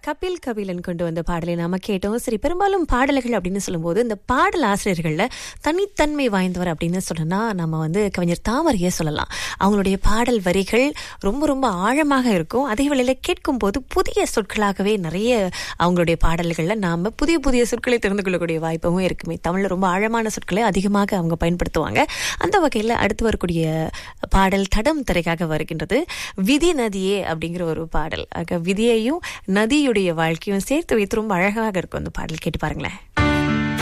கபில் கபிலன் கொண்டு வந்த பாடலை நாம கேட்டோம் சரி பெரும்பாலும் பாடல்கள் அப்படின்னு சொல்லும்போது இந்த பாடல் ஆசிரியர்கள்ல தனித்தன்மை வாய்ந்தவர் அப்படின்னு சொன்னா நம்ம வந்து கவிஞர் தாமரையே சொல்லலாம் அவங்களுடைய பாடல் வரிகள் ரொம்ப ரொம்ப ஆழமாக இருக்கும் அதே வேளையில கேட்கும் போது புதிய சொற்களாகவே நிறைய அவங்களுடைய பாடல்கள்ல நாம புதிய புதிய சொற்களை தெரிந்து கொள்ளக்கூடிய வாய்ப்பும் இருக்குமே தமிழ்ல ரொம்ப ஆழமான சொற்களை அதிகமாக அவங்க பயன்படுத்துவாங்க அந்த வகையில அடுத்து வரக்கூடிய பாடல் தடம் திரைக்காக வருகின்றது விதி நதியே அப்படிங்கிற ஒரு பாடல் ஆக விதியையும் நதியுடைய வாழ்க்கையும் சேர்த்து வைத்து ரொம்ப அழகாக இருக்கும் அந்த பாடல் கேட்டு பாருங்களேன்